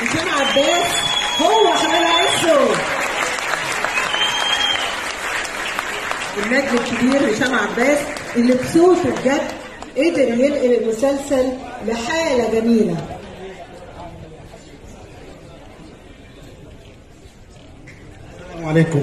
هشام عباس هو حماد عزه النجم الكبير هشام عباس اللي بصوته بجد قدر ينقل المسلسل لحاله جميله السلام عليكم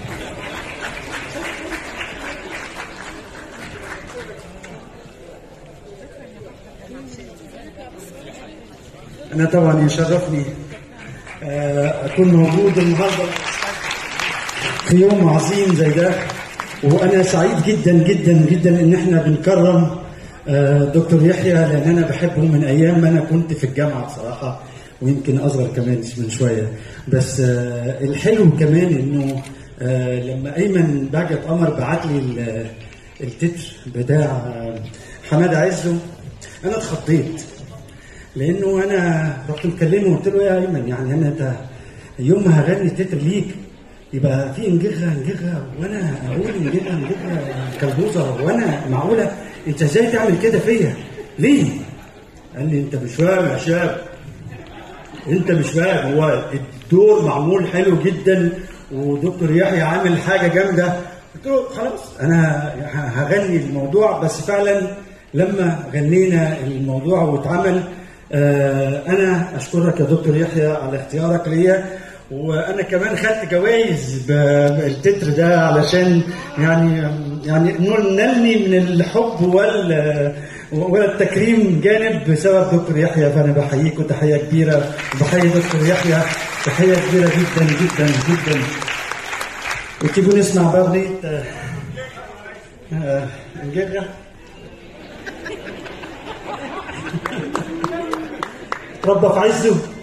أنا طبعا يشرفني آه، أكون موجود النهارده في يوم عظيم زي ده وأنا سعيد جدا جدا جدا إن إحنا بنكرم آه، دكتور يحيى لأن أنا بحبه من أيام ما أنا كنت في الجامعة بصراحة ويمكن أصغر كمان من شوية بس آه، الحلو كمان إنه آه، لما أيمن باجت قمر بعت لي ال- التتر بتاع آه، حمادة عزه أنا اتخضيت لانه انا رحت مكلمه وقلت له يا ايمن يعني انا انت يوم ما هغني تتر ليك يبقى في انجغه انجغه وانا اقول انجغه انجغه كلبوزه وانا معقوله انت ازاي تعمل كده فيا؟ ليه؟ قال لي انت مش فاهم يا شاب انت مش فاهم هو الدور معمول حلو جدا ودكتور يحيى عامل حاجه جامده قلت له خلاص انا هغني الموضوع بس فعلا لما غنينا الموضوع واتعمل آه، انا اشكرك يا دكتور يحيى على اختيارك ليا وانا كمان خدت جوائز بالتتر ده علشان يعني يعني نلني من الحب وال والتكريم جانب بسبب دكتور يحيى فانا بحييك وتحيه كبيره وبحيي دكتور يحيى تحيه كبيره جدا جدا جدا وتيجوا نسمع بقى اغنيه آه، آه، انجيلا ربك عزه